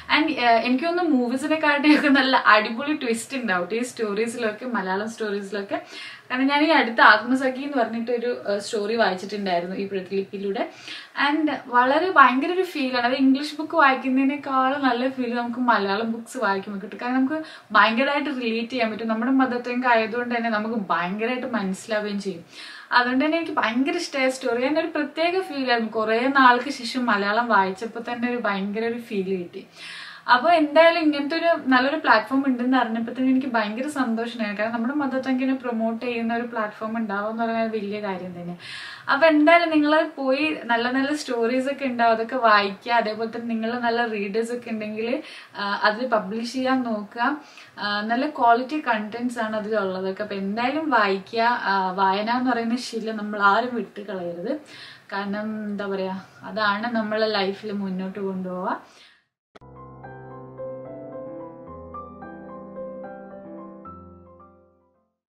and എനിക്ക് തോന്നുന്നു മൂവീസിനെക്കാട്ടിയൊക്കെ നല്ല അടിപൊളി ട്വിസ്റ്റ് ഉണ്ടാവും ഈ സ്റ്റോറീസിലൊക്കെ മലയാളം സ്റ്റോറീസിലൊക്കെ കാരണം ഞാൻ ഈ അടുത്ത ആത്മസഖി എന്ന് പറഞ്ഞിട്ട് ഒരു സ്റ്റോറി വായിച്ചിട്ടുണ്ടായിരുന്നു ഈ പ്രതിലിപിയിലൂടെ ആൻഡ് വളരെ ഭയങ്കര ഒരു ഫീലാണ് അത് ഇംഗ്ലീഷ് ബുക്ക് വായിക്കുന്നതിനേക്കാളും നല്ല ഫീൽ നമുക്ക് മലയാളം ബുക്സ് വായിക്കുമ്പോൾ കിട്ടും കാരണം നമുക്ക് ഭയങ്കരമായിട്ട് റിലേറ്റ് ചെയ്യാൻ പറ്റും നമ്മുടെ മദർ ടങ് ആയതുകൊണ്ട് തന്നെ നമുക്ക് ഭയങ്കരമായിട്ട് മനസ്സിലാവുകയും ചെയ്യും അതുകൊണ്ട് തന്നെ എനിക്ക് ഭയങ്കര ഇഷ്ടമായ സ്റ്റോറി അതിൻ്റെ ഒരു പ്രത്യേക ഫീലായിരുന്നു കുറേ നാൾക്ക് ശേഷം മലയാളം വായിച്ചപ്പോൾ തന്നെ ഒരു ഭയങ്കര ഒരു ഫീൽ കിട്ടി അപ്പോൾ എന്തായാലും ഇങ്ങനത്തെ ഒരു നല്ലൊരു പ്ലാറ്റ്ഫോം ഉണ്ടെന്ന് അറിഞ്ഞപ്പോൾ തന്നെ എനിക്ക് ഭയങ്കര സന്തോഷമായി കാരണം നമ്മുടെ മദർ ടങ്ങിനെ പ്രൊമോട്ട് ചെയ്യുന്ന ഒരു പ്ലാറ്റ്ഫോം ഉണ്ടാവും എന്ന് പറയുന്നത് വലിയ കാര്യം തന്നെ അപ്പോൾ എന്തായാലും നിങ്ങൾ പോയി നല്ല നല്ല സ്റ്റോറീസ് ഒക്കെ ഉണ്ടാവും അതൊക്കെ വായിക്കുക അതേപോലെ തന്നെ നിങ്ങൾ നല്ല റീഡേഴ്സ് ഒക്കെ ഉണ്ടെങ്കിൽ അത് പബ്ലിഷ് ചെയ്യാൻ നോക്കുക ആ, നല്ല ക്വാളിറ്റി കണ്ടന്റ്സ് ആണ് അതിലുള്ളതൊക്കെ അപ്പോൾ എന്തായാലും വായിക്കുക ആ, വായന എന്ന് പറയുന്ന ശീലം നമ്മൾ ആരും വിട്ട് കളയരുത് കാരണം എന്താ പറയുക അതാണ് നമ്മളെ ലൈഫിൽ മുന്നോട്ട് കൊണ്ടുപോവുക